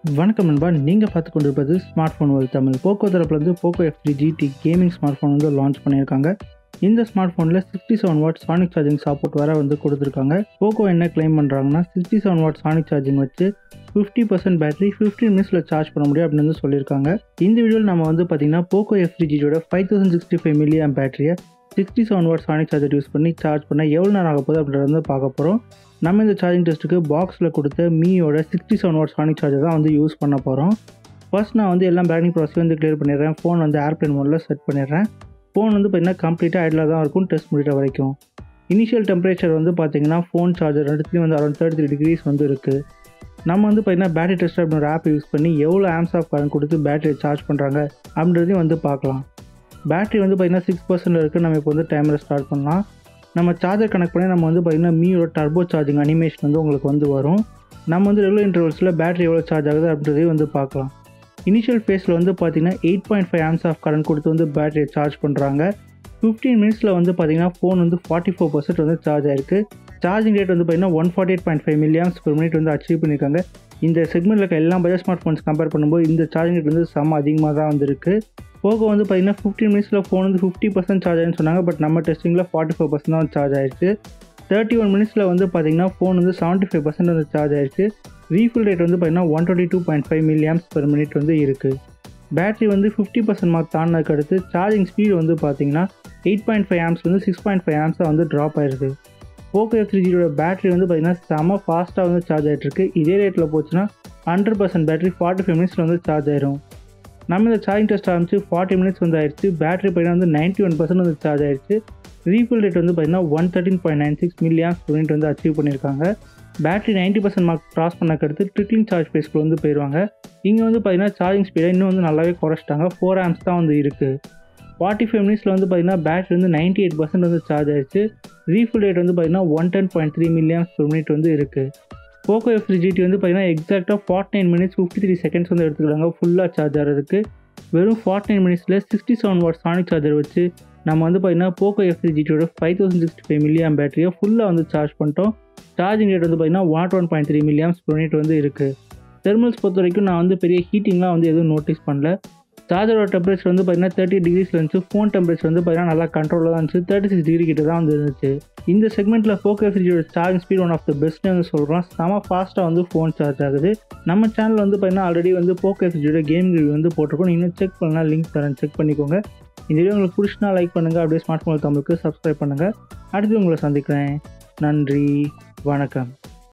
வணக்கம் நண்பா நீங்கள் பார்த்து கொண்டிருப்பது ஸ்மார்ட் ஃபோன் ஒரு தமிழ் போக்கோ தரப்புலேருந்து Poco F three GT gaming smart phone வந்து லான்ச் பண்ணியிருக்காங்க இந்த ஸ்மார்ட் ஃபோனில் sixty seven watt sonic charging support வர வந்து கொடுத்துருக்காங்க போக்கோ என்ன கிளைம் பண்ணுறாங்கன்னா sixty seven watt sonic charging வச்சு ஃபிஃப்டி பர்சன்ட் பேட்டரி ஃபிஃப்டீன் மினிட்ஸில் சார்ஜ் பண்ண முடியும் அப்படின்னு வந்து சொல்லியிருக்காங்க இந்த வீடியோவில் நம்ம வந்து பார்த்தீங்கன்னா போக்கோ எஃப் த்ரீ ஜியோட five thousand sixty five milliamp பேட்டரியை sixty seven watt sonic charger use பண்ணி சார்ஜ் பண்ண எவ்வளோ நேரம் ஆக போகுது அப்படின்றத வந்து பார்க்க போகிறோம் நம்ம இந்த சார்ஜிங் டெஸ்ட்டுக்கு பாக்ஸில் கொடுத்த மீயோட sixty seven watt sonic charger தான் வந்து யூஸ் பண்ண போகிறோம் ஃபர்ஸ்ட் நான் வந்து எல்லா பேக்கிங் ப்ராசஸையும் வந்து கிளியர் பண்ணிடுறேன் ஃபோன் வந்து ஏர்ப்ளைன் மோடில் செட் பண்ணிடுறேன் ஃபோன் வந்து பார்த்தீங்கன்னா கம்ப்ளீட்டாக ஐடில் தான் இருக்கும் டெஸ்ட் முடிகிற வரைக்கும் இனிஷியல் டெம்பரேச்சர் வந்து பார்த்தீங்கன்னா ஃபோன் சார்ஜர் ரெண்டுத்துலேயும் வந்து அரௌண்ட் தேர்ட்டி த்ரீ டிகிரிஸ் வந்து இருக்குது நம்ம வந்து பார்த்தீங்கன்னா பேட்டரி டெஸ்ட் அப்படின்ற ஒரு ஆப் யூஸ் பண்ணி எவ்வளோ ஆம்ஸ் ஆஃப் கரண்ட் கொடுத்து பேட்டரியை சார்ஜ் பண்ணுறாங்க அப்படின்றதையும் வந்து பார்க்கலாம் பேட்டரி வந்து பார்த்தீங்கன்னா சிக்ஸ் பர்சன்ட் இருக்குது நம்ம இப்போ வந்து டைமரை ஸ்டார்ட் பண்ணலாம் நம்ம சார்ஜர் கனெக்ட் பண்ணி நம்ம வந்து பார்த்திங்கன்னா மீயோட டர்போ சார்ஜிங் அனிமேஷன் வந்து உங்களுக்கு வந்து வரும் நம்ம வந்து ரெகுலர் இன்டர்வல்ஸில் பேட்டரி எவ்வளோ சார்ஜ் ஆகுது அப்படின்றதையும் வந்து பார்க்கலாம் இனிஷியல் ஃபேஸில் வந்து பார்த்தீங்கன்னா eight point five amps of current கொடுத்து வந்து பேட்டரியை சார்ஜ் பண்ணுறாங்க ஃபிஃப்டீன் மினிட்ஸில் வந்து பார்த்தீங்கன்னா ஃபோன் வந்து ஃபார்ட்டி ஃபோர் பர்சன்ட் வந்து சார்ஜ் ஆயிருக்கு சார்ஜிங் ரேட் வந்து பார்த்தீங்கன்னா one forty eight point five milliamps per minute வந்து அச்சீவ் பண்ணியிருக்காங்க இந்த செக்மெண்ட்டில் இருக்க எல்லா பஜாஜ் ஸ்மார்ட் ஃபோன்ஸ் கம்பேர் பண்ணும்போது இந்த சார்ஜிங் ரேட் வந்து செம்ம அதிகமாக தான் வந்திருக்கு போகோ வந்து பார்த்தீங்கன்னா ஃபிஃப்டீன் மினிட்ஸில் ஃபோன் வந்து ஃபிஃப்டி பர்சன்ட் சார்ஜ் ஆகுன்னு சொன்னாங்க பட் நம்ம டெஸ்டிங்கில் ஃபார்ட்டி ஃபோர் பர்சன்ட் தான் சார்ஜ் ஆயிடுச்சு தேர்ட்டி ஒன் மினிட்ஸில் வந்து பார்த்தீங்கன்னா ஃபோன் வந்து செவன்ட்டி ஃபைவ் பர்சன்ட் வந்து சார்ஜ் ஆயிடுச்சு ரீஃபில் ரேட் வந்து பார்த்தீங்கன்னா one twenty two point five milliamps per minute வந்து இருக்குது பேட்டரி வந்து ஃபிஃப்டி பர்சன்ட் மார்க் தாண்டினதுக்கு அடுத்து சார்ஜிங் ஸ்பீடு வந்து பார்த்தீங்கன்னா எயிட் பாயிண்ட் ஃபைவ் ஆம்ஸ் வந்து சிக்ஸ் பாயிண்ட் ஃபைவ் ஆம்ஸாக வந்து ட்ராப் ஆயிருக்கு போக்கோ எஃப் த்ரீ ஜியோட பேட்டரி வந்து பார்த்தீங்கன்னா செம ஃபாஸ்ட்டாக வந்து சார்ஜ் ஆகிட்டு இருக்கு இதே ரேட்டில் போச்சுன்னா hundred percent battery forty five மினிட்ஸில் வந்து சார்ஜ் ஆயிரும் நம்ம இந்த சார்ஜிங் டெஸ்ட் ஆரம்பிச்சு ஃபார்ட்டி மினிட்ஸ் வந்து ஆயிடுச்சு பேட்டரி பார்த்தீங்கன்னா வந்து நைன்ட்டி ஒன் பர்சன்ட் வந்து சார்ஜ் ஆயிடுச்சு ரீஃபில் ரேட் வந்து பார்த்தீங்கன்னா one thirteen point nine six millions unit வந்து அச்சீவ் பண்ணியிருக்காங்க battery ninety percent mark cross பண்ணக்கு அடுத்து ட்ரிக்லிங் சார்ஜ் ஃபேஸ்க்கு வந்து போயிடுவாங்க இங்கே வந்து பார்த்தீங்கன்னா சார்ஜிங் ஸ்பீடை இன்னும் வந்து நல்லாவே குறைச்சிட்டாங்க ஃபோர் ஆம்ஸ் தான் வந்து இருக்குது ஃபார்ட்டி ஃபைவ் மினிட்ஸில் வந்து பார்த்தீங்கன்னா பேட்டரி வந்து நைன்ட்டி எயிட் பர்சன்ட் வந்து சார்ஜ் ஆயிடுச்சு ரீஃபில் ரேட் வந்து பார்த்தீங்கன்னா one ten point three millions per minute வந்து இருக்குது போக்கோ எஃப் த்ரீ ஜிடி வந்து பார்த்தீங்கன்னா எக்ஸாக்டாக forty nine minutes fifty three seconds வந்து எடுத்துக்கிறாங்க ஃபுல்லாக சார்ஜ் ஆகிறதுக்கு வெறும் ஃபார்ட்டி நைன் மினிட்ஸில் sixty seven watt sonic charger வச்சு நம்ம வந்து பார்த்தீங்கன்னா போக்கோ எஃப் த்ரீ ஜிடியோட five thousand sixty five milliamp பேட்டரியை ஃபுல்லாக வந்து சார்ஜ் பண்ணிட்டோம் சார்ஜிங் ரேட் வந்து பார்த்தீங்கன்னா one one point three milliamps per minute வந்து இருக்குது தெர்மல்ஸ் பொறுத்த வரைக்கும் நான் வந்து பெரிய ஹீட்டிங்லாம் வந்து எதுவும் நோட்டீஸ் பண்ணல சார்ஜரோட டெம்பரேச்சர் வந்து பார்த்தீங்கன்னா தேர்ட்டி டிகிரிஸில் இருந்துச்சு ஃபோன் டெம்பரேச்சர் வந்து பார்த்தீங்கன்னா நல்லா கண்ட்ரோலில் தான் இருந்துச்சு தேர்ட்டி சிக்ஸ் டிகிரி கிட்ட தான் வந்து இருந்துச்சு இந்த செக்மெண்ட்டில் ஃபோக்கோ ஃப்ரிட்ஜோட charging speed one of the பெஸ்ட்னு வந்து சொல்கிறோம் செம ஃபாஸ்ட்டாக வந்து ஃபோன் சார்ஜ் ஆகுது நம்ம சேனல் வந்து பார்த்தீங்கன்னா ஆல்ரெடி வந்து போக்கோ ஃப்ரிட்ஜோட கேம் ரிவ்யூ வந்து போட்டிருக்கோம் இன்னும் செக் பண்ணலாம் லிங்க் தரேன் செக் பண்ணிக்கோங்க இந்த வீடியோ உங்களுக்கு பிடிச்சினா லைக் பண்ணுங்கள் அப்படியே ஸ்மார்ட் ஃபோன் தமிழுக்கு சப்ஸ்கிரைப் பண்ணுங்கள் அடுத்து உங்களை சந்திக்கிறேன் நன்றி வணக்கம்